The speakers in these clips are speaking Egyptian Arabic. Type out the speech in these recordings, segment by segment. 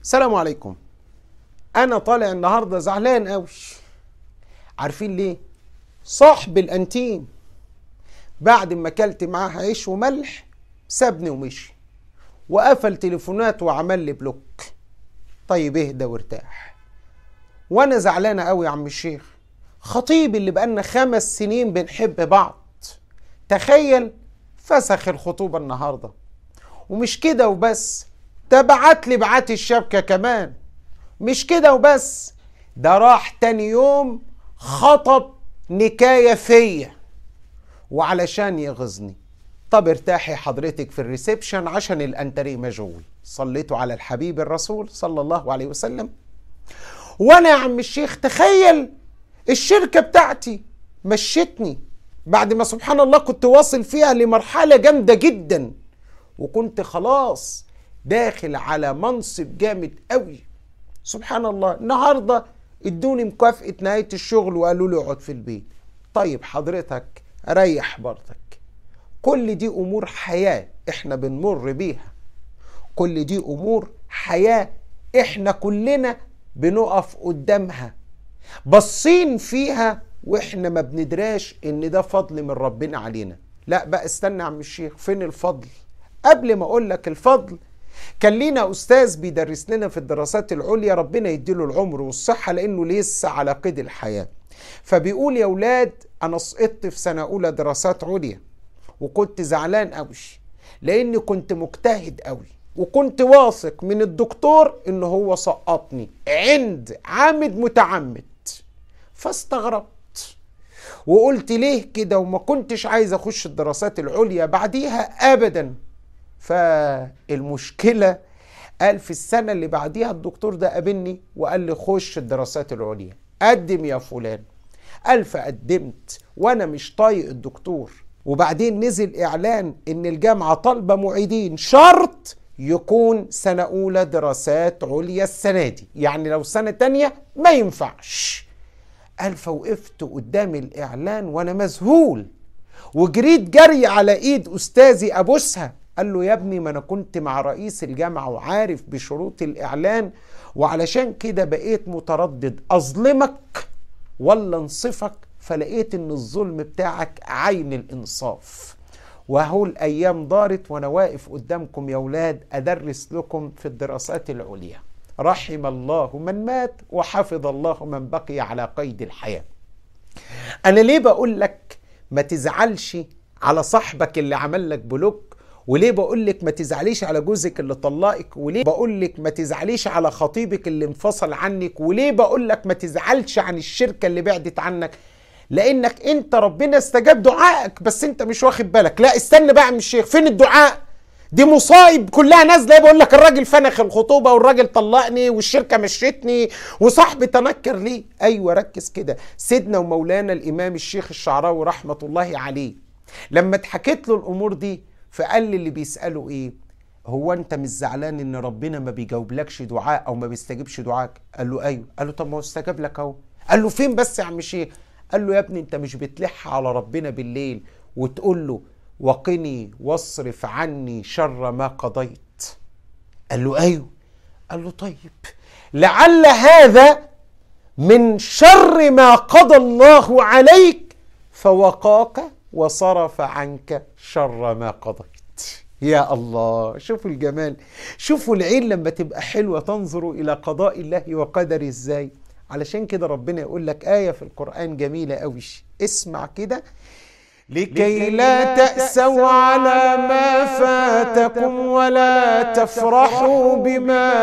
السلام عليكم انا طالع النهارده زعلان قوي عارفين ليه صاحب الانتيم بعد ما اكلت معاه عيش وملح سابني ومشي وقفل تليفونات وعمل لي بلوك طيب اهدى وارتاح وانا زعلانه قوي يا عم الشيخ خطيبي اللي بقالنا خمس سنين بنحب بعض تخيل فسخ الخطوبه النهارده ومش كده وبس ده بعت لي بعت الشبكه كمان مش كده وبس ده راح تاني يوم خطب نكايه فيا وعلشان يغزني طب ارتاحي حضرتك في الريسبشن عشان الانتري مشغول صليتوا على الحبيب الرسول صلى الله عليه وسلم وانا يا عم الشيخ تخيل الشركه بتاعتي مشتني بعد ما سبحان الله كنت واصل فيها لمرحله جامده جدا وكنت خلاص داخل على منصب جامد قوي سبحان الله النهارده ادوني مكافأة نهاية الشغل وقالوا لي اقعد في البيت طيب حضرتك ريح برضك كل دي امور حياة احنا بنمر بيها كل دي امور حياة احنا كلنا بنقف قدامها باصين فيها واحنا ما بندراش ان ده فضل من ربنا علينا لا بقى استنى يا عم الشيخ فين الفضل قبل ما اقول لك الفضل كان لينا استاذ بيدرس لنا في الدراسات العليا ربنا يديله العمر والصحه لانه لسه على قيد الحياه فبيقول يا اولاد انا سقطت في سنه اولى دراسات عليا وكنت زعلان قوي لاني كنت مجتهد قوي وكنت واثق من الدكتور ان هو سقطني عند عامد متعمد فاستغربت وقلت ليه كده وما كنتش عايز اخش الدراسات العليا بعديها ابدا فالمشكله قال في السنه اللي بعديها الدكتور ده قابلني وقال لي خش الدراسات العليا قدم يا فلان قال فقدمت وانا مش طايق الدكتور وبعدين نزل اعلان ان الجامعه طالبه معيدين شرط يكون سنه اولى دراسات عليا السنه دي يعني لو سنه تانية ما ينفعش قال فوقفت قدام الاعلان وانا مذهول وجريت جري على ايد استاذي ابوسها قال له يا ابني ما انا كنت مع رئيس الجامعه وعارف بشروط الاعلان وعلشان كده بقيت متردد اظلمك ولا انصفك فلقيت ان الظلم بتاعك عين الانصاف وهو الايام دارت وانا واقف قدامكم يا اولاد ادرس لكم في الدراسات العليا رحم الله من مات وحفظ الله من بقي على قيد الحياه انا ليه بقول لك ما تزعلش على صاحبك اللي عمل لك بلوك وليه بقول لك ما تزعليش على جوزك اللي طلقك وليه بقول لك ما تزعليش على خطيبك اللي انفصل عنك وليه بقول لك ما تزعلش عن الشركه اللي بعدت عنك لانك انت ربنا استجاب دعائك بس انت مش واخد بالك لا استنى بقى يا عم الشيخ فين الدعاء دي مصايب كلها نازله بقول لك الراجل فنخ الخطوبه والراجل طلقني والشركه مشيتني وصاحبي تنكر ليه ايوه ركز كده سيدنا ومولانا الامام الشيخ الشعراوي رحمه الله عليه لما اتحكت له الامور دي فقال لي اللي بيساله ايه هو انت مش زعلان ان ربنا ما بيجاوبلكش دعاء او ما بيستجيبش دعائك قال له ايوه قال له طب ما هو استجاب لك اهو قال له فين بس يا عم شيخ قال له يا ابني انت مش بتلح على ربنا بالليل وتقول له وقني واصرف عني شر ما قضيت قال له ايوه قال له طيب لعل هذا من شر ما قضى الله عليك فوقاك وصرف عنك شر ما قضيت يا الله شوفوا الجمال شوفوا العين لما تبقى حلوة تنظر إلى قضاء الله وقدره إزاي علشان كده ربنا يقول لك آية في القرآن جميلة أوي اسمع كده لكي لا تأسوا على ما فاتكم ولا تفرحوا بما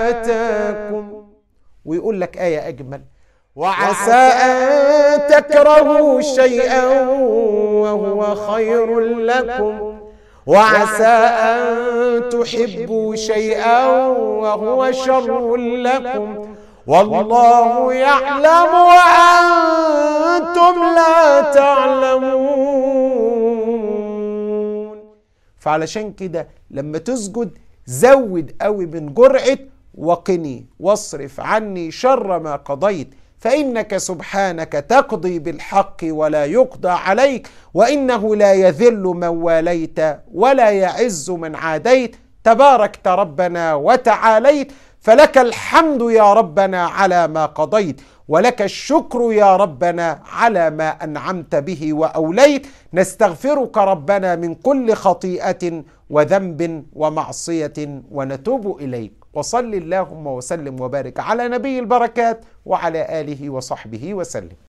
آتاكم ويقول لك آية أجمل وعسى أن تكرهوا شيئا وهو خير لكم وعسى أن تحبوا شيئا وهو شر لكم والله يعلم وأنتم لا تعلمون فعلشان كده لما تسجد زود قوي من جرعة وقني واصرف عني شر ما قضيت فإنك سبحانك تقضي بالحق ولا يقضى عليك وإنه لا يذل من واليت ولا يعز من عاديت تباركت ربنا وتعاليت فلك الحمد يا ربنا على ما قضيت ولك الشكر يا ربنا على ما انعمت به واوليت نستغفرك ربنا من كل خطيئه وذنب ومعصيه ونتوب اليك وصل اللهم وسلم وبارك على نبي البركات وعلى اله وصحبه وسلم